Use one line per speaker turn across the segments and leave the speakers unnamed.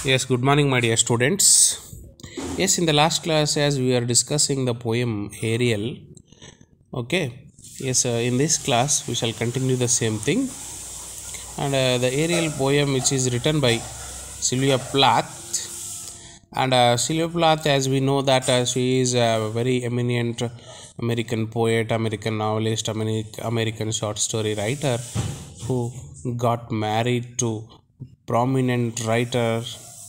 Yes, good morning, my dear students. Yes, in the last class, as we are discussing the poem Ariel, okay. Yes, uh, in this class, we shall continue the same thing. And uh, the Ariel poem, which is written by Sylvia Plath, and uh, Sylvia Plath, as we know that uh, she is a very eminent American poet, American novelist, Ameri- American short story writer, who got married to prominent writer,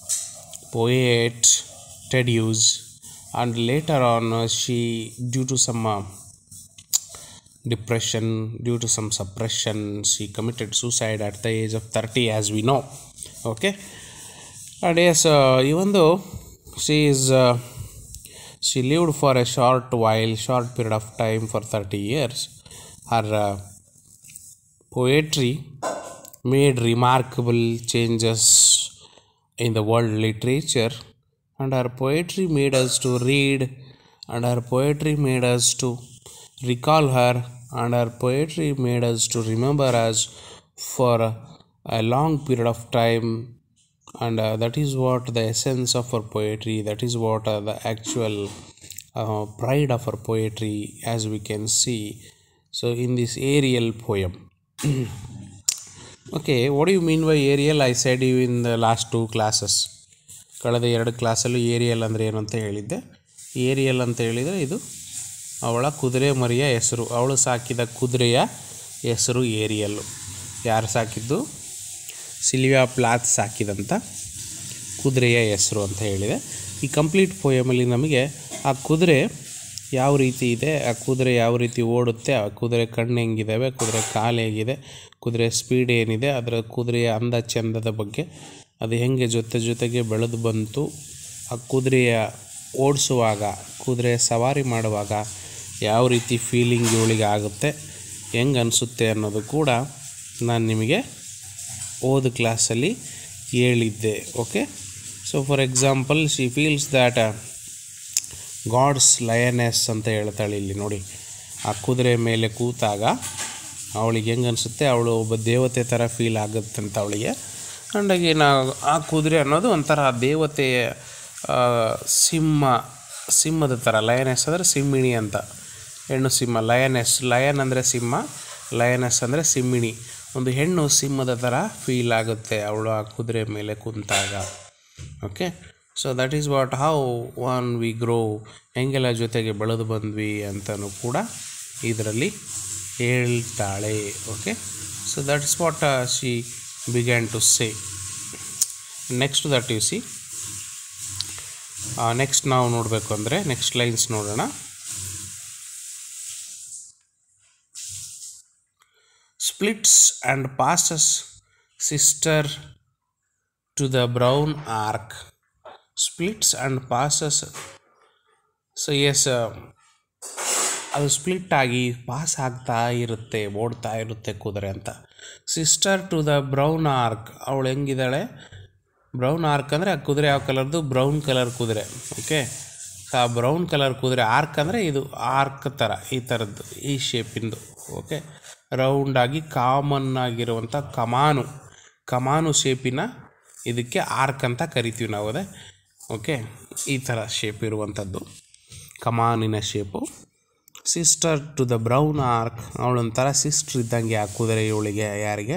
poet Ted Hughes, and later on uh, she, due to some uh, depression, due to some suppression, she committed suicide at the age of 30, as we know. Okay, and yes, uh, even though she is uh, she lived for a short while, short period of time for 30 years, her uh, poetry made remarkable changes in the world literature and her poetry made us to read and her poetry made us to recall her and her poetry made us to remember us for a, a long period of time and uh, that is what the essence of our poetry that is what uh, the actual uh, pride of our poetry as we can see so in this aerial poem okay what you mean by aerial I said you in the last two classes ಕಳೆದ ಎರಡು ಕ್ಲಾಸಲ್ಲೂ aerial ಅಂದರೆ ಏನು ಅಂತ ಹೇಳಿದ್ದೆ aerial ಅಂತ ಹೇಳಿದರೆ ಇದು ಅವಳ ಕುದುರೆ ಮರಿಯ ಹೆಸರು ಅವಳು ಸಾಕಿದ ಕುದುರೆಯ ಹೆಸರು ಏರಿಯಲ್ಲು ಯಾರು ಸಾಕಿದ್ದು ಸಿಲ್ವಿಯಾ ಪ್ಲಾತ್ ಸಾಕಿದಂಥ ಕುದುರೆಯ ಹೆಸರು ಅಂತ ಹೇಳಿದೆ ಈ ಕಂಪ್ಲೀಟ್ ಪೋಯಮಲ್ಲಿ ನಮಗೆ ಆ ಕುದುರೆ ಯಾವ ರೀತಿ ಇದೆ ಆ ಕುದುರೆ ಯಾವ ರೀತಿ ಓಡುತ್ತೆ ಆ ಕುದುರೆ ಕಣ್ಣು ಹೆಂಗಿದ್ದಾವೆ ಕುದುರೆ ಕಾಲು ಹೇಗಿದೆ ಕುದುರೆ ಸ್ಪೀಡ್ ಏನಿದೆ ಅದರ ಕುದುರೆಯ ಅಂದ ಚಂದದ ಬಗ್ಗೆ ಅದು ಹೆಂಗೆ ಜೊತೆ ಜೊತೆಗೆ ಬೆಳೆದು ಬಂತು ಆ ಕುದುರೆಯ ಓಡಿಸುವಾಗ ಕುದುರೆ ಸವಾರಿ ಮಾಡುವಾಗ ಯಾವ ರೀತಿ ಫೀಲಿಂಗ್ ಇವಳಿಗೆ ಆಗುತ್ತೆ ಹೆಂಗೆ ಅನಿಸುತ್ತೆ ಅನ್ನೋದು ಕೂಡ ನಾನು ನಿಮಗೆ ಓದು ಕ್ಲಾಸಲ್ಲಿ ಹೇಳಿದ್ದೆ okay so for example she feels that God's lioness ಅಂತ ಹೇಳ್ತಾಳೆ ಇಲ್ಲಿ ನೋಡಿ ಆ ಕುದುರೆ ಮೇಲೆ ಕೂತಾಗ ಅವಳಿಗೆ ಹೆಂಗೆ ಅನಿಸುತ್ತೆ ಅವಳು ಒಬ್ಬ ದೇವತೆ ಥರ ಫೀಲ್ ಆಗುತ್ತಂತ ಅವಳಿಗೆ ಅಂಡಾಗಿ ನಾ ಆ ಕುದುರೆ ಅನ್ನೋದು ಒಂಥರ ದೇವತೆಯ ಆ, ಸಿಂಹ ಸಿಂಹದ ಥರ ಲಯನೆಸ್ ಅಂದರೆ ಸಿಂಹಿಣಿ ಅಂತ ಹೆಣ್ಣು ಸಿಂಹ ಲಯನೆಸ್ ಲಯನ್ ಅಂದರೆ ಸಿಂಹ ಲಯನೆಸ್ ಅಂದರೆ ಸಿಂಹಿಣಿ ಒಂದು ಹೆಣ್ಣು ಸಿಂಹದ ಥರ ಫೀಲ್ ಆಗುತ್ತೆ ಅವಳು ಆ ಕುದುರೆ ಮೇಲೆ ಕುಂತಾಗ okay so that is what how one we grow ಹೆಂಗೆಲ್ಲ ಜೊತೆಗೆ ಬೆಳೆದು ಬಂದ್ವಿ ಅಂತಲೂ ಕೂಡ ಇದರಲ್ಲಿ ಹೇಳ್ತಾಳೆ okay so that is what she began to say next that you see next ನಾವು ನೋಡಬೇಕು ಅಂದರೆ ನೆಕ್ಸ್ಟ್ ಲೈನ್ಸ್ ನೋಡೋಣ splits and passes sister to the brown arc splits and passes so yes ಅದು ಸ್ಪ್ಲಿಟ್ ಆಗಿ ಪಾಸ್ ಆಗ್ತಾ ಇರುತ್ತೆ ಓಡ್ತಾ ಇರುತ್ತೆ ಕುದುರೆ ಅಂತ sister to the brown arc ಅವಳು ಹೆಂಗಿದ್ದಾಳೆ ಬ್ರೌನ್ ಆರ್ಕ್ ಅಂದರೆ ಆ ಕುದುರೆ ಯಾವ ಕಲರ್ದು ಬ್ರೌನ್ ಕಲರ್ ಕುದುರೆ ಓಕೆ ಸೊ ಆ ಬ್ರೌನ್ ಕಲರ್ ಕುದುರೆ ಆರ್ಕ್ ಅಂದರೆ ಇದು ಆರ್ಕ್ ಥರ ಈ ಥರದ್ದು ಈ ಶೇಪಿಂದು ಓಕೆ ರೌಂಡಾಗಿ ಕಾಮನ್ ಆಗಿರುವಂಥ ಕಮಾನು ಕಮಾನು ಶೇಪಿನ ಇದಕ್ಕೆ ಆರ್ಕ್ ಅಂತ ಕರಿತೀವಿ ನಾವು ಅದೇ ಓಕೆ ಈ ಥರ ಶೇಪ್ ಇರುವಂಥದ್ದು ಕಮಾನಿನ shape sister to the brown arc ಅವಳೊಂಥರ ಸಿಸ್ಟ್ರ್ ಇದ್ದಂಗೆ ಆ ಕುದುರೆ ಇವಳಿಗೆ ಯಾರಿಗೆ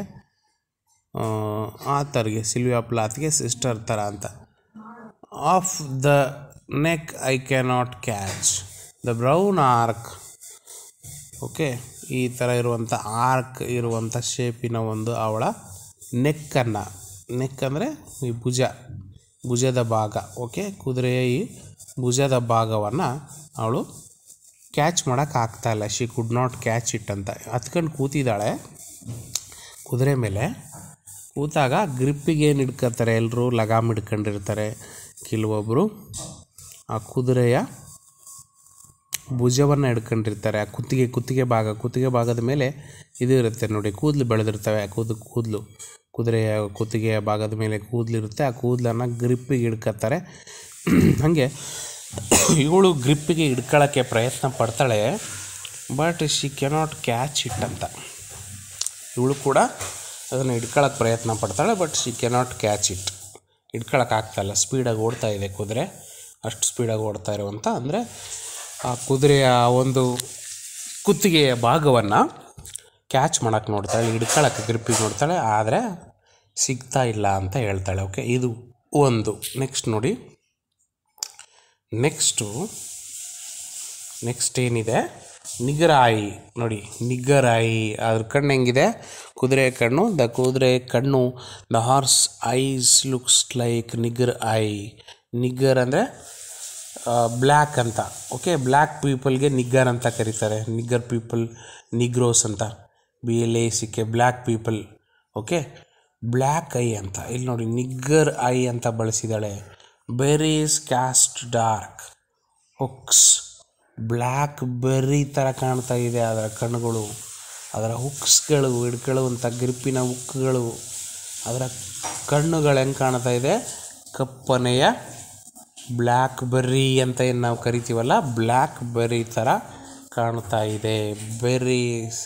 ಆತರ್ಗೆ ಸಿಲ್ವಿಯಾ ಪ್ಲಾತ್ಗೆ ಸಿಸ್ಟರ್ ಥರ ಅಂತ of the neck I cannot catch the brown arc okay ಈ ಥರ ಇರುವಂಥ ಆರ್ಕ್ ಇರುವಂಥ ಶೇಪಿನ ಒಂದು ಅವಳ ನೆಕ್ಕನ್ನು ನೆಕ್ ಅಂದರೆ ಈ ಭುಜ ಭುಜದ ಭಾಗ ಓಕೆ ಕುದುರೆಯ ಈ ಭುಜದ ಭಾಗವನ್ನು ಅವಳು ಕ್ಯಾಚ್ ಮಾಡೋಕ್ಕೆ ಆಗ್ತಾಯಿಲ್ಲ she could not catch it ಅಂತ ಹತ್ಕೊಂಡು ಕೂತಿದ್ದಾಳೆ ಕುದುರೆ ಮೇಲೆ ಕೂತಾಗ ಗ್ರಿಪ್ಪಿಗೆ ಏನು ಹಿಡ್ಕೊತಾರೆ ಎಲ್ಲರೂ ಲಗಾಮ್ ಹಿಡ್ಕೊಂಡಿರ್ತಾರೆ ಕೆಲವೊಬ್ಬರು ಆ ಕುದುರೆಯ ಭುಜವನ್ನು ಹಿಡ್ಕೊಂಡಿರ್ತಾರೆ ಆ ಕುತ್ತಿಗೆ ಕುತ್ತಿಗೆ ಭಾಗ ಕುತ್ತಿಗೆ ಭಾಗದ ಮೇಲೆ ಇದು ಇರುತ್ತೆ ನೋಡಿ ಕೂದಲು ಬೆಳೆದಿರ್ತವೆ ಆ ಕೂದು ಕೂದಲು ಕುದುರೆಯ ಕುತ್ತಿಗೆಯ ಭಾಗದ ಮೇಲೆ ಕೂದಲಿರುತ್ತೆ ಆ ಕೂದಲನ್ನು ಗ್ರಿಪ್ಪಿಗೆ ಹಿಡ್ಕೊತಾರೆ ಹಾಗೆ ಇವಳು ಗ್ರಿಪ್ಪಿಗೆ ಹಿಡ್ಕೊಳ್ಳೋಕ್ಕೆ ಪ್ರಯತ್ನ ಪಡ್ತಾಳೆ but she cannot catch it ಅಂತ ಇವಳು ಕೂಡ ಅದನ್ನು ಹಿಡ್ಕೊಳ್ಳೋಕೆ ಪ್ರಯತ್ನ ಪಡ್ತಾಳೆ but she cannot catch it ಹಿಡ್ಕೊಳಕ್ಕಾಗ್ತಾಯಿಲ್ಲ ಸ್ಪೀಡಾಗಿ ಓಡ್ತಾ ಇದೆ ಕುದುರೆ ಅಷ್ಟು ಸ್ಪೀಡಾಗಿ ಓಡ್ತಾ ಇರುವಂಥ ಅಂದರೆ ಆ ಕುದುರೆಯ ಒಂದು ಕುತ್ತಿಗೆಯ ಭಾಗವನ್ನು ಕ್ಯಾಚ್ ಮಾಡೋಕ್ಕೆ ನೋಡ್ತಾಳೆ ಹಿಡ್ಕೊಳಕ್ಕೆ ಗ್ರಿಪ್ಪಿಗೆ ನೋಡ್ತಾಳೆ ಆದರೆ ಸಿಗ್ತಾ ಇಲ್ಲ ಅಂತ ಹೇಳ್ತಾಳೆ ಓಕೆ ಇದು ಒಂದು ನೆಕ್ಸ್ಟ್ ನೋಡಿ ನೆಕ್ಸ್ಟು ನೆಕ್ಸ್ಟ್ ಏನಿದೆ ನಿಗರಾಯಿ ನೋಡಿ ನಿಗರಾಯಿ ಅದ್ರ ಕಣ್ಣು ಹೆಂಗಿದೆ ಕುದುರೆ ಕಣ್ಣು ದ ಕುದುರೆ ಕಣ್ಣು the horse eyes looks like nigger eye nigger ಅಂದರೆ ಬ್ಲ್ಯಾಕ್ ಅಂತ ಓಕೆ ಬ್ಲ್ಯಾಕ್ ಪೀಪಲ್ಗೆ ನಿಗ್ಗರ್ ಅಂತ ಕರೀತಾರೆ ನಿಗ್ಗರ್ ಪೀಪಲ್ ನಿಗ್ರೋಸ್ ಅಂತ B L A C K black people okay black eye ಅಂತ ಇಲ್ಲಿ ನೋಡಿ ನಿಗ್ಗರ್ ಐ ಅಂತ ಬಳಸಿದ್ದಾಳೆ berries cast dark hooks black berry ಥರ ಕಾಣ್ತಾ ಇದೆ ಅದರ ಕಣ್ಣುಗಳು ಅದರ ಹುಕ್ಸ್ಗಳು ಹಿಡ್ಕೊಳ್ಳುವಂಥ ಗ್ರಿಪ್ಪಿನ ಹುಕ್ಗಳು ಅದರ ಕಣ್ಣುಗಳು ಹೆಂಗೆ ಕಾಣ್ತಾ ಇದೆ ಕಪ್ಪನೆಯ ಬ್ಲ್ಯಾಕ್ ಬೆರ್ರಿ ಅಂತ ಏನು ನಾವು ಕರಿತೀವಲ್ಲ ಬ್ಲ್ಯಾಕ್ ಬೆರ್ರಿ ಥರ ಕಾಣ್ತಾ ಇದೆ ಬೆರ್ರಿ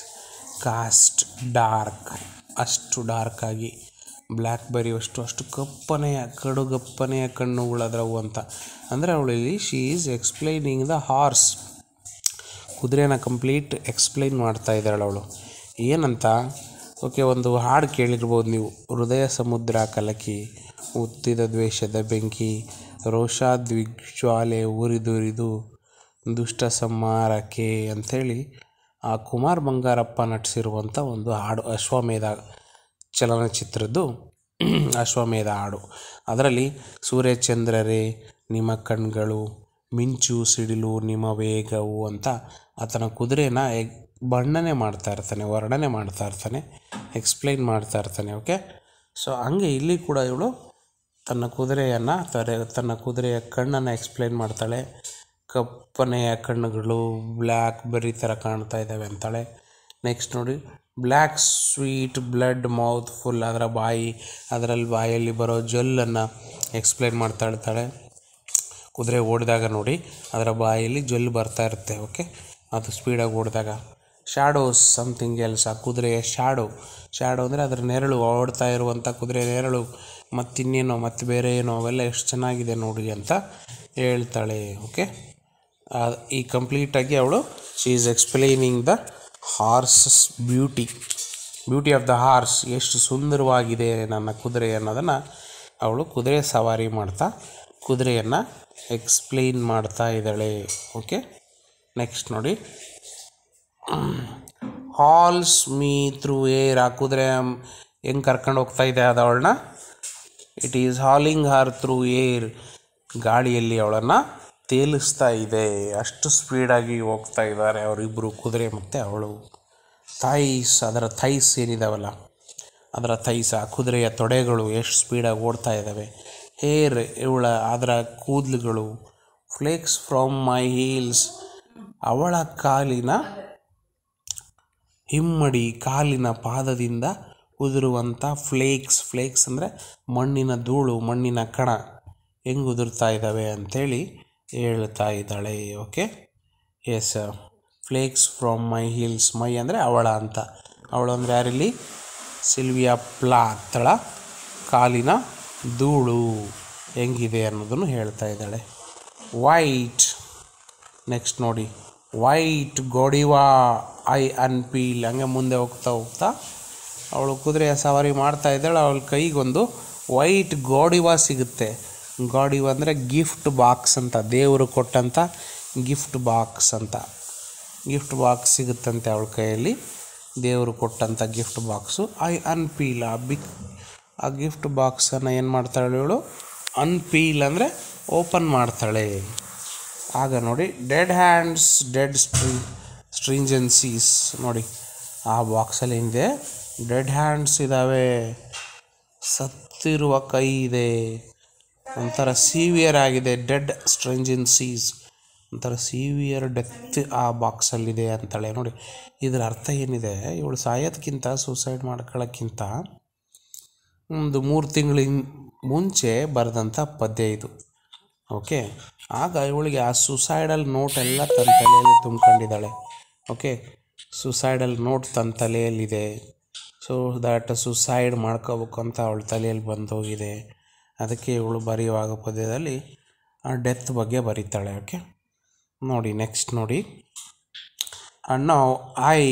ಕಾಸ್ಟ್ ಡಾರ್ಕ್ ಅಷ್ಟು ಡಾರ್ಕ್ ಆಗಿ ಬ್ಲ್ಯಾಕ್ ಬೆರಿ ಅಷ್ಟು ಅಷ್ಟು ಕಪ್ಪನೆಯ ಕಡುಗಪ್ಪನೆಯ ಕಣ್ಣುಗಳು ಅದರವು ಅಂತ ಅಂದರೆ ಅವಳು ಇಲ್ಲಿ she is explaining the horse ಕುದುರೆನ ಕಂಪ್ಲೀಟ್ ಎಕ್ಸ್ಪ್ಲೈನ್ ಮಾಡ್ತಾ ಇದ್ದಾಳೆ ಅವಳು ಏನಂತ ಓಕೆ ಒಂದು ಹಾಡು ಕೇಳಿರ್ಬೋದು ನೀವು ಹೃದಯ ಸಮುದ್ರ ಕಲಕಿ ಉತ್ತಿದ ದ್ವೇಷದ ಬೆಂಕಿ ರೋಷಾದ್ವಿಜ್ವಾಲೆ ಉರಿದುರಿದು ದುಷ್ಟ ಸಂಹಾರಕ್ಕೆ ಅಂಥೇಳಿ ಆ ಕುಮಾರ್ ಬಂಗಾರಪ್ಪ ನಟಿಸಿರುವಂಥ ಒಂದು ಹಾಡು ಅಶ್ವಮೇಧ ಚಲನಚಿತ್ರದ್ದು ಅಶ್ವಮೇಧ ಹಾಡು ಅದರಲ್ಲಿ ಸೂರ್ಯಚಂದ್ರರೇ ನಿಮ್ಮ ಕಣ್ಗಳು ಮಿಂಚು ಸಿಡಿಲು ನಿಮ್ಮ ವೇಗವು ಅಂತ ಆತನ ಕುದುರೆನ ಎಗ್ ಬಣ್ಣನೆ ಮಾಡ್ತಾ ಇರ್ತಾನೆ ವರ್ಣನೆ ಮಾಡ್ತಾ ಇರ್ತಾನೆ ಎಕ್ಸ್ಪ್ಲೈನ್ ಮಾಡ್ತಾ ಇರ್ತಾನೆ ಓಕೆ ಸೊ ಹಂಗೆ ಇಲ್ಲಿ ಕೂಡ ಇವಳು ತನ್ನ ಕುದುರೆಯನ್ನು ತರ ತನ್ನ ಕುದುರೆಯ ಕಣ್ಣನ್ನು ಎಕ್ಸ್ಪ್ಲೈನ್ ಮಾಡ್ತಾಳೆ ಕಪ್ಪನೆಯ ಕಣ್ಣುಗಳು ಬ್ಲ್ಯಾಕ್ ಬೆರಿ ಥರ ಕಾಣ್ತಾ ಇದ್ದಾವೆ ಅಂತಾಳೆ ನೆಕ್ಸ್ಟ್ ನೋಡಿ black sweet blood mouthful ಅದರ ಬಾಯಿ ಅದರಲ್ಲಿ ಬಾಯಲ್ಲಿ ಬರೋ ಜೊಲ್ಲನ್ನು ಎಕ್ಸ್ಪ್ಲೈನ್ ಮಾಡ್ತಾ ಇರ್ತಾಳೆ ಕುದುರೆ ಓಡಿದಾಗ ನೋಡಿ ಅದರ ಬಾಯಲ್ಲಿ ಜೊಲ್ಲು ಬರ್ತಾ ಇರುತ್ತೆ ಓಕೆ ಅದು ಸ್ಪೀಡಾಗಿ ಓಡಿದಾಗ ಶ್ಯಾಡೋಸ್ ಸಮಥಿಂಗ್ ಎಲ್ಸ್ ಆ ಕುದುರೆಯ ಶ್ಯಾಡೋ ಶ್ಯಾಡೋ ಅಂದರೆ ಅದರ ನೆರಳು ಓಡ್ತಾ ಇರುವಂಥ ಕುದುರೆ ನೆರಳು ಮತ್ತಿನ್ನೇನೋ ಮತ್ತು ಬೇರೆ ಏನೋ ಅವೆಲ್ಲ ಎಷ್ಟು ಚೆನ್ನಾಗಿದೆ ನೋಡಿ ಅಂತ ಹೇಳ್ತಾಳೆ ಓಕೆ ಈ ಕಂಪ್ಲೀಟಾಗಿ ಅವಳು she is explaining the horse's beauty beauty of the horse ಎಷ್ಟು ಸುಂದರವಾಗಿದೆ ನನ್ನ ಕುದುರೆ ಅನ್ನೋದನ್ನು ಅವಳು ಕುದುರೆ ಸವಾರಿ ಮಾಡ್ತಾ ಕುದುರೆಯನ್ನು ಎಕ್ಸ್ಪ್ಲೈನ್ ಮಾಡ್ತಾ ಇದ್ದಾಳೆ ಓಕೆ ನೆಕ್ಸ್ಟ್ ನೋಡಿ ಹಾಲ್ಸ್ ಮೀ ಥ್ರೂ ಏರ್ ಆ ಕುದುರೆ ಹೆಂಗೆ ಕರ್ಕೊಂಡು ಹೋಗ್ತಾ ಇದೆ ಅದು ಅವಳನ್ನ it is hauling her through air ಗಾಳಿಯಲ್ಲಿ ಅವಳನ್ನು ತೇಲಿಸ್ತಾ ಇದೆ ಅಷ್ಟು ಸ್ಪೀಡಾಗಿ ಹೋಗ್ತಾ ಇದ್ದಾರೆ ಅವರಿಬ್ಬರು ಕುದುರೆ ಮತ್ತು ಅವಳು ಥೈಸ್ ಅದರ ಥೈಸ್ ಏನಿದಾವಲ್ಲ ಅದರ ಥೈಸ್ ಆ ಕುದುರೆಯ ತೊಡೆಗಳು ಎಷ್ಟು ಸ್ಪೀಡಾಗಿ ಓಡ್ತಾ ಇದ್ದಾವೆ ಹೇರ್ ಇವಳ ಅದರ ಕೂದಲುಗಳು ಫ್ಲೇಕ್ಸ್ ಫ್ರಮ್ ಮೈ ಹೀಲ್ಸ್ ಅವಳ ಕಾಲಿನ ಹಿಮ್ಮಡಿ ಕಾಲಿನ ಪಾದದಿಂದ ಉದುರುವಂಥ ಫ್ಲೇಕ್ಸ್ ಫ್ಲೇಕ್ಸ್ ಅಂದರೆ ಮಣ್ಣಿನ ಧೂಳು ಮಣ್ಣಿನ ಕಣ ಹೆಂಗೆ ಉದುರ್ತಾ ಇದ್ದಾವೆ ಅಂಥೇಳಿ ಹೇಳ್ತಾ ಇದ್ದಾಳೆ okay yes flakes from my heels my ಅಂದರೆ ಅವಳ ಅಂತ ಅವಳು ಅಂದರೆ ಯಾರಿಲ್ಲಿ ಸಿಲ್ವಿಯಾ ಪ್ಲಾ ತಳ ಕಾಲಿನ ಧೂಳು ಹೆಂಗಿದೆ ಅನ್ನೋದನ್ನು ಹೇಳ್ತಾ ಇದ್ದಾಳೆ ವೈಟ್ ನೆಕ್ಸ್ಟ್ ನೋಡಿ ವೈಟ್ ಗೋಡಿವಾ ಐ ಅನ್ಪೀಲ್ ಹಂಗೆ ಮುಂದೆ ಹೋಗ್ತಾ ಹೋಗ್ತಾ ಅವಳು ಕುದುರೆಯ ಸವಾರಿ ಮಾಡ್ತಾ ಇದ್ದಾಳೆ ಅವಳ ಕೈಗೊಂದು ವೈಟ್ ಗೋಡಿವಾ ಸಿಗುತ್ತೆ ಗೋಡಿವಾ ಅಂದರೆ ಗಿಫ್ಟ್ ಬಾಕ್ಸ್ ಅಂತ ದೇವರು ಕೊಟ್ಟಂಥ ಗಿಫ್ಟ್ ಬಾಕ್ಸ್ ಅಂತ ಗಿಫ್ಟ್ ಬಾಕ್ಸ್ ಸಿಗುತ್ತಂತೆ ಅವಳ ಕೈಯಲ್ಲಿ ದೇವರು ಕೊಟ್ಟಂಥ ಗಿಫ್ಟ್ ಬಾಕ್ಸು ಐ ಅನ್ಪೀಲ್ ಆ ಬಿಕ್ ಆ ಗಿಫ್ಟ್ ಬಾಕ್ಸನ್ನು ಏನು ಮಾಡ್ತಾಳೆ ಇವಳು ಅನ್ಪೀಲ್ ಅಂದರೆ ಓಪನ್ ಮಾಡ್ತಾಳೆ ಆಗ ನೋಡಿ ಡೆಡ್ ಹ್ಯಾಂಡ್ಸ್ ಡೆಡ್ ಸ್ಟ್ರಿ ಸ್ಟ್ರಿಂಜೆನ್ಸೀಸ್ ನೋಡಿ ಆ ಬಾಕ್ಸಲ್ಲಿ ಏನಿದೆ ಡೆಡ್ ಹ್ಯಾಂಡ್ಸ್ ಇದ್ದಾವೆ ಸತ್ತಿರುವ ಕೈ ಇದೆ ಒಂಥರ ಸೀವಿಯರ್ ಆಗಿದೆ ಡೆಡ್ ಸ್ಟ್ರೆಂಜೆನ್ಸೀಸ್ ಒಂಥರ ಸೀವಿಯರ್ ಡೆತ್ ಆ ಬಾಕ್ಸಲ್ಲಿದೆ ಅಂತಾಳೆ ನೋಡಿ ಇದರ ಅರ್ಥ ಏನಿದೆ ಇವಳು ಸಾಯೋದಕ್ಕಿಂತ ಸೂಸೈಡ್ ಮಾಡ್ಕೊಳ್ಳೋಕ್ಕಿಂತ ಒಂದು ಮೂರು ತಿಂಗಳಿನ ಮುಂಚೆ ಬರೆದಂಥ ಪದ್ಯ ಇದು ಓಕೆ ಆಗ ಇವಳಿಗೆ ಆ ಸುಸೈಡಲ್ ನೋಟ್ ಎಲ್ಲ ತನ್ನ ತಲೆಯಲ್ಲಿ ತುಂಬ್ಕೊಂಡಿದ್ದಾಳೆ ಓಕೆ ಸುಸೈಡಲ್ ನೋಟ್ ತನ್ನ ತಲೆಯಲ್ಲಿದೆ ಸೊ ದ್ಯಾಟ್ ಸುಸೈಡ್ ಮಾಡ್ಕೋಬೇಕು ಅಂತ ಅವಳ ತಲೆಯಲ್ಲಿ ಬಂದೋಗಿದೆ ಅದಕ್ಕೆ ಇವಳು ಬರೆಯುವಾಗ ಪದ್ಯದಲ್ಲಿ ಆ ಡೆತ್ ಬಗ್ಗೆ ಬರೀತಾಳೆ ಓಕೆ ನೋಡಿ ನೆಕ್ಸ್ಟ್ ನೋಡಿ and now I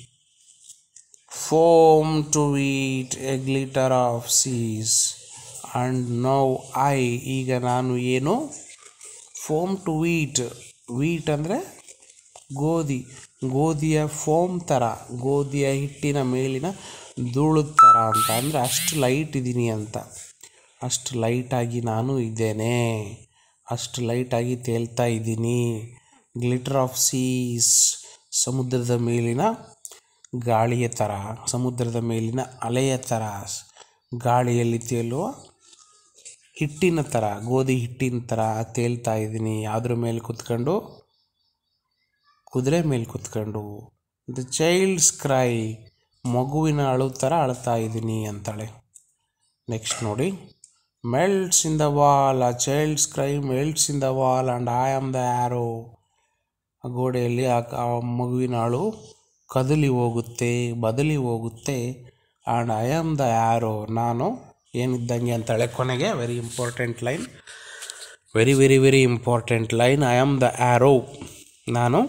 foam to eat a glitter of seas and now I ಈಗ ನಾನು ಏನು ಫೋಮ್ ಟು ವೀಟ್ ವೀಟ್ ಅಂದರೆ ಗೋಧಿ ಗೋಧಿಯ ಫೋಮ್ ಥರ ಗೋಧಿಯ ಹಿಟ್ಟಿನ ಮೇಲಿನ ಧೂಳು ಥರ ಅಂತ ಅಂದರೆ ಅಷ್ಟು ಲೈಟ್ ಇದ್ದೀನಿ ಅಂತ ಅಷ್ಟು ಲೈಟಾಗಿ ನಾನು ಇದ್ದೇನೆ ಅಷ್ಟು ಲೈಟಾಗಿ ತೇಲ್ತಾ ಇದ್ದೀನಿ ಗ್ಲಿಟರ್ ಆಫ್ ಸೀಸ್ ಸಮುದ್ರದ ಮೇಲಿನ ಗಾಳಿಯ ಥರ ಸಮುದ್ರದ ಮೇಲಿನ ಅಲೆಯ ಥರ ಗಾಳಿಯಲ್ಲಿ ತೇಲುವ ಹಿಟ್ಟಿನ ಥರ ಗೋಧಿ ಹಿಟ್ಟಿನ ಥರ ತೇಲ್ತಾ ಇದ್ದೀನಿ ಯಾವುದ್ರ ಮೇಲೆ ಕುತ್ಕೊಂಡು ಕುದುರೆ ಮೇಲೆ ಕುತ್ಕೊಂಡು ದ ಚೈಲ್ಡ್ಸ್ ಕ್ರೈ ಮಗುವಿನ ಅಳು ಥರ ಅಳ್ತಾ ಇದ್ದೀನಿ ಅಂತಾಳೆ ನೆಕ್ಸ್ಟ್ ನೋಡಿ ಮೆಲ್ಟ್ಸ್ ಇನ್ ದ ವಾಲ್ ಆ child's cry melts in the wall and I am the arrow ಆ ಗೋಡೆಯಲ್ಲಿ ಆ ಆ ಮಗುವಿನ ಅಳು ಕದಲಿ ಹೋಗುತ್ತೆ ಬದಲಿ ಹೋಗುತ್ತೆ and I am the arrow ನಾನು ಏನಿದ್ದಂಗೆ ಅಂತಾಳೆ ಕೊನೆಗೆ very important line very very very important line I am the arrow ನಾನು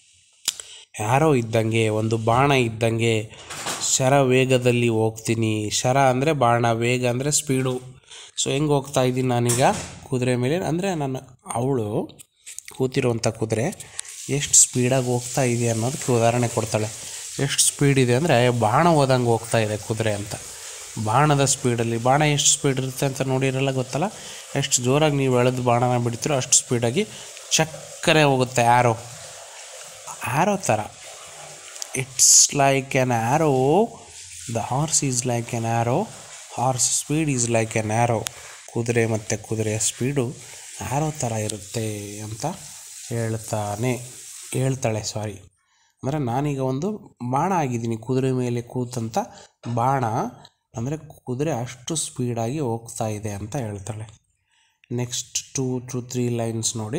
ಯಾರೋ ಇದ್ದಂಗೆ ಒಂದು ಬಾಣ ಇದ್ದಂಗೆ ಶರ ವೇಗದಲ್ಲಿ ಹೋಗ್ತೀನಿ ಶರ ಅಂದರೆ ಬಾಣ ವೇಗ ಅಂದರೆ ಸ್ಪೀಡು ಸೊ ಹೆಂಗೆ ಹೋಗ್ತಾ ಇದ್ದೀನಿ ನಾನೀಗ ಕುದುರೆ ಮೇಲೆ ಅಂದರೆ ನನ್ನ ಅವಳು ಕೂತಿರುವಂಥ ಕುದುರೆ ಎಷ್ಟು ಸ್ಪೀಡಾಗಿ ಹೋಗ್ತಾ ಇದೆ ಅನ್ನೋದಕ್ಕೆ ಉದಾಹರಣೆ ಕೊಡ್ತಾಳೆ ಎಷ್ಟು ಸ್ಪೀಡ್ ಇದೆ ಅಂದರೆ ಬಾಣ ಹೋದಂಗೆ ಹೋಗ್ತಾ ಇದೆ ಕುದುರೆ ಅಂತ ಬಾಣದ ಸ್ಪೀಡಲ್ಲಿ ಬಾಣ ಎಷ್ಟು ಸ್ಪೀಡ್ ಇರುತ್ತೆ ಅಂತ ನೋಡಿರಲ್ಲ ಗೊತ್ತಲ್ಲ ಎಷ್ಟು ಜೋರಾಗಿ ನೀವು ಎಳೆದು ಬಾಣನ ಬಿಡ್ತೀರೋ ಅಷ್ಟು ಸ್ಪೀಡಾಗಿ ಚಕ್ಕರೆ ಹೋಗುತ್ತೆ ಆ್ಯರೋ ಆ್ಯರೋ ಥರ it's like an arrow the horse is like an arrow horse speed is like an arrow ಕುದುರೆ ಮತ್ತು ಕುದುರೆಯ ಸ್ಪೀಡು ಆ್ಯರೋ ಥರ ಇರುತ್ತೆ ಅಂತ ಹೇಳ್ತಾನೆ ಹೇಳ್ತಾಳೆ ಸಾರಿ ಅಂದರೆ ನಾನೀಗ ಒಂದು ಬಾಣ ಆಗಿದ್ದೀನಿ ಕುದುರೆ ಮೇಲೆ ಕೂತಂಥ ಬಾಣ ಅಂದರೆ ಕುದುರೆ ಅಷ್ಟು ಸ್ಪೀಡಾಗಿ ಹೋಗ್ತಾ ಇದೆ ಅಂತ ಹೇಳ್ತಾಳೆ next two to three lines ನೋಡಿ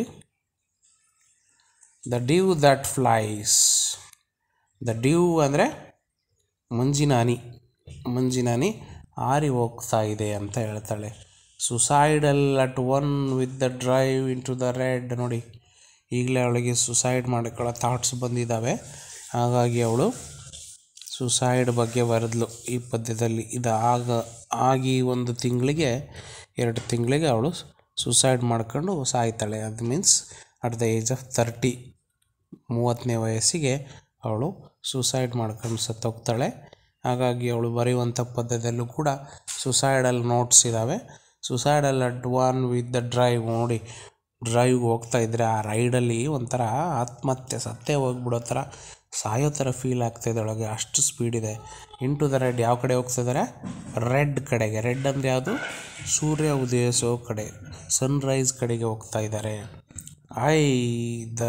the dew that flies the dew ಅಂದರೆ ಮಂಜಿನ ಹನಿ ಮಂಜಿನ ಹನಿ ಹಾರಿ ಹೋಗ್ತಾ ಇದೆ ಅಂತ ಹೇಳ್ತಾಳೆ suicidal at one with the drive into the red ನೋಡಿ ಈಗಲೇ ಅವಳಿಗೆ ಸುಸೈಡ್ ಮಾಡಿಕೊಳ್ಳೋ ಥಾಟ್ಸ್ ಬಂದಿದ್ದಾವೆ ಹಾಗಾಗಿ ಅವಳು ಸುಸೈಡ್ ಬಗ್ಗೆ ಬರೆದ್ಲು ಈ ಪದ್ಯದಲ್ಲಿ ಇದು ಆಗ ಆಗಿ ಒಂದು ತಿಂಗಳಿಗೆ ಎರಡು ತಿಂಗಳಿಗೆ ಅವಳು ಸುಸೈಡ್ ಮಾಡ್ಕೊಂಡು ಸಾಯ್ತಾಳೆ ಅದು means at the age of thirty ಮೂವತ್ತನೇ ವಯಸ್ಸಿಗೆ ಅವಳು ಸುಸೈಡ್ ಮಾಡ್ಕೊಂಡು ಸತ್ತೋಗ್ತಾಳೆ ಹಾಗಾಗಿ ಅವಳು ಬರೆಯುವಂಥ ಪದ್ಯದಲ್ಲೂ ಕೂಡ ಸುಸೈಡಲ್ ನೋಟ್ಸ್ ಇದ್ದಾವೆ suicidal at one with the drive ನೋಡಿ ಡ್ರೈವ್ಗೆ ಹೋಗ್ತಾ ಇದ್ದರೆ ಆ ರೈಡಲ್ಲಿ ಒಂಥರ ಆತ್ಮಹತ್ಯೆ ಸತ್ತೇ ಹೋಗ್ಬಿಡೋ ಥರ ಸಾಯೋ ಥರ ಫೀಲ್ ಆಗ್ತಾಯಿದೆ ಒಳಗೆ ಅಷ್ಟು ಸ್ಪೀಡ್ ಇದೆ ಇಂಟು ದ ರೆಡ್ ಯಾವ ಕಡೆ ಹೋಗ್ತಿದ್ದಾರೆ ರೆಡ್ ಕಡೆಗೆ ರೆಡ್ ಅಂದರೆ ಯಾವುದು ಸೂರ್ಯ ಉದಯಿಸೋ ಕಡೆ ಸನ್ರೈಸ್ ಕಡೆಗೆ ಹೋಗ್ತಾ ಇದ್ದಾರೆ eye the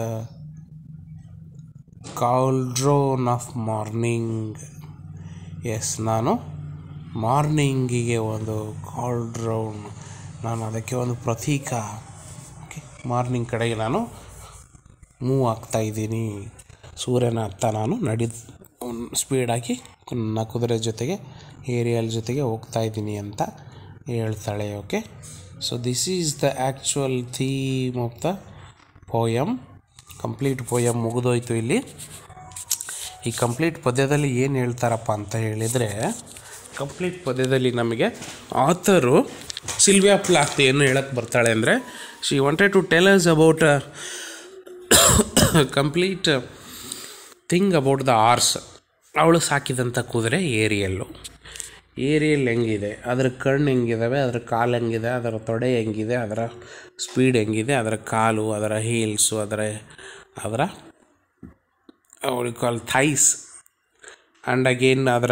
cauldron of morning yes ನಾನು ಮಾರ್ನಿಂಗಿಗೆ ಒಂದು ಕಾಲ್ಡ್ರೋನ್ ನಾನು ಅದಕ್ಕೆ ಒಂದು ಪ್ರತೀಕ ಓಕೆ ಮಾರ್ನಿಂಗ್ ಕಡೆಗೆ ನಾನು ಮೂವ್ ಆಗ್ತಾ ಇದ್ದೀನಿ ಸೂರ್ಯನ ಹತ್ತ ನಾನು ನಡಿ ಸ್ಪೀಡಾಗಿ ನನ್ನ ಕುದುರೆ ಜೊತೆಗೆ ಏರಿಯಲ್ ಜೊತೆಗೆ ಹೋಗ್ತಾ ಇದ್ದೀನಿ ಅಂತ ಹೇಳ್ತಾಳೆ okay so this is the actual theme of the poem complete poem ಮುಗಿದೋಯ್ತು ಇಲ್ಲಿ ಈ ಕಂಪ್ಲೀಟ್ ಪದ್ಯದಲ್ಲಿ ಏನು ಹೇಳ್ತಾರಪ್ಪ ಅಂತ ಹೇಳಿದರೆ ಕಂಪ್ಲೀಟ್ ಪದ್ಯದಲ್ಲಿ ನಮಗೆ ಆಥರು ಸಿಲ್ವಿಯಾ ಪ್ಲಾತ್ ಏನು ಹೇಳಕ್ಕೆ ಬರ್ತಾಳೆ ಅಂದರೆ she wanted to tell us about complete thing about the horse ಅವಳು ಸಾಕಿದಂಥ ಕುದುರೆ ಏರಿಯಲ್ಲು ಏರಿಯಲ್ ಹೆಂಗಿದೆ ಅದರ ಕಣ್ಣು ಹೆಂಗಿದಾವೆ ಅದರ ಕಾಲು ಹೆಂಗಿದೆ ಅದರ ತೊಡೆ ಹೆಂಗಿದೆ ಅದರ ಸ್ಪೀಡ್ ಹೆಂಗಿದೆ ಅದರ ಕಾಲು ಅದರ ಹೀಲ್ಸು ಅದರ ಅದರ ಅವಳು ಕಾಲ್ ಥೈಸ್ ಆ್ಯಂಡ್ ಅಗೇನ್ ಅದರ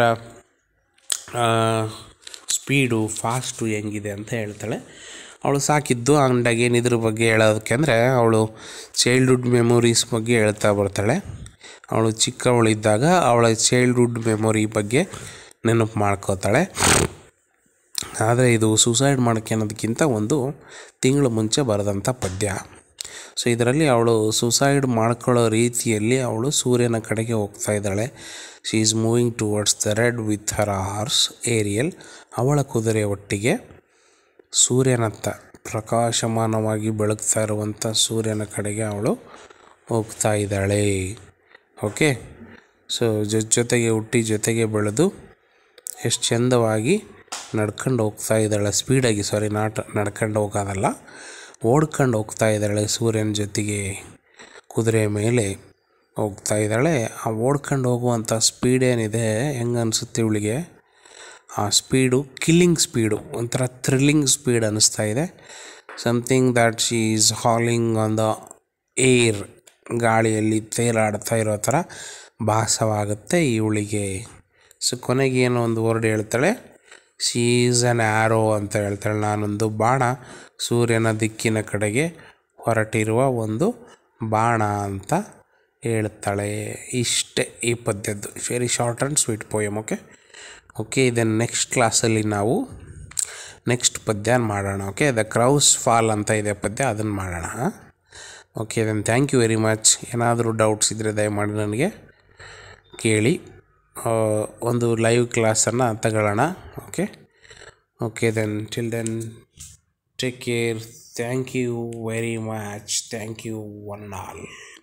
ಸ್ಪೀಡು ಫಾಸ್ಟು ಹೆಂಗಿದೆ ಅಂತ ಹೇಳ್ತಾಳೆ ಅವಳು ಸಾಕಿದ್ದು ಆ್ಯಂಡ್ ಅಗೇನ್ ಇದ್ರ ಬಗ್ಗೆ ಹೇಳೋದಕ್ಕೆ ಅಂದರೆ ಅವಳು ಚೈಲ್ಡ್ಹುಡ್ ಮೆಮೊರೀಸ್ ಬಗ್ಗೆ ಹೇಳ್ತಾ ಬರ್ತಾಳೆ ಅವಳು ಚಿಕ್ಕವಳಿದ್ದಾಗ ಅವಳ ಚೈಲ್ಡ್ಹುಡ್ ಮೆಮೊರಿ ಬಗ್ಗೆ ನೆನಪು ಮಾಡ್ಕೋತಾಳೆ ಆದರೆ ಇದು ಸೂಸೈಡ್ ಮಾಡೋಕ್ಕೆ ಅನ್ನೋದಕ್ಕಿಂತ ಒಂದು ತಿಂಗಳು ಮುಂಚೆ ಬರೆದಂಥ ಪದ್ಯ ಸೊ ಇದರಲ್ಲಿ ಅವಳು ಸುಸೈಡ್ ಮಾಡ್ಕೊಳ್ಳೋ ರೀತಿಯಲ್ಲಿ ಅವಳು ಸೂರ್ಯನ ಕಡೆಗೆ ಹೋಗ್ತಾ ಇದ್ದಾಳೆ she is moving towards the red with her horse Ariel ಅವಳ ಕುದುರೆ ಒಟ್ಟಿಗೆ ಸೂರ್ಯನತ್ತ ಪ್ರಕಾಶಮಾನವಾಗಿ ಬೆಳಗ್ತಾ ಇರುವಂಥ ಸೂರ್ಯನ ಕಡೆಗೆ ಅವಳು ಹೋಗ್ತಾ ಇದ್ದಾಳೆ ಓಕೆ ಸೊ ಜೊತೆಗೆ ಹುಟ್ಟಿ ಜೊತೆಗೆ ಬೆಳೆದು ಎಷ್ಟು ಚಂದವಾಗಿ ನಡ್ಕೊಂಡು ಹೋಗ್ತಾ ಇದ್ದಾಳೆ ಸ್ಪೀಡಾಗಿ ಸಾರಿ ನಾಟ್ ನಡ್ಕೊಂಡು ಹೋಗೋದಲ್ಲ ಓಡ್ಕೊಂಡು ಹೋಗ್ತಾ ಇದ್ದಾಳೆ ಸೂರ್ಯನ ಜೊತೆಗೆ ಕುದುರೆ ಮೇಲೆ ಹೋಗ್ತಾ ಇದ್ದಾಳೆ ಆ ಓಡ್ಕೊಂಡು ಹೋಗುವಂಥ ಸ್ಪೀಡ್ ಏನಿದೆ ಹೆಂಗೆ ಅನಿಸುತ್ತೆ ಇವಳಿಗೆ ಆ ಸ್ಪೀಡು ಕಿಲ್ಲಿಂಗ್ ಸ್ಪೀಡು ಒಂಥರ ಥ್ರಿಲ್ಲಿಂಗ್ ಸ್ಪೀಡ್ ಅನ್ನಿಸ್ತಾ ಇದೆ something that she is hauling on the air ಗಾಳಿಯಲ್ಲಿ ತೇಲಾಡ್ತಾ ಇರೋ ಥರ ಭಾಸವಾಗುತ್ತೆ ಇವಳಿಗೆ ಸೊ ಕೊನೆಗೆ ಏನೋ ಒಂದು ವರ್ಡ್ ಹೇಳ್ತಾಳೆ ಶಿ ಈಸ್ ಆ್ಯನ್ ಆ್ಯರೋ ಅಂತ ಹೇಳ್ತಾಳೆ ನಾನೊಂದು ಬಾಣ ಸೂರ್ಯನ ದಿಕ್ಕಿನ ಕಡೆಗೆ ಹೊರಟಿರುವ ಒಂದು ಬಾಣ ಅಂತ ಹೇಳ್ತಾಳೆ ಇಷ್ಟೇ ಈ ಪದ್ಯದ್ದು very short and sweet poem okay okay ಇದನ್ನು ನೆಕ್ಸ್ಟ್ ಕ್ಲಾಸಲ್ಲಿ ನಾವು ನೆಕ್ಸ್ಟ್ ಪದ್ಯ ಮಾಡೋಣ ಓಕೆ ದ ಕ್ರೌಸ್ ಫಾಲ್ ಅಂತ ಇದೆ ಪದ್ಯ ಅದನ್ನು ಮಾಡೋಣ okay then thank you very much ಏನಾದರೂ ಡೌಟ್ಸ್ ಇದ್ದರೆ ದಯಮಾಡಿ ನನಗೆ ಕೇಳಿ ಒಂದು ಲೈವ್ ಕ್ಲಾಸನ್ನು ತಗೊಳ್ಳೋಣ okay okay then till then take care thank you very much thank you one all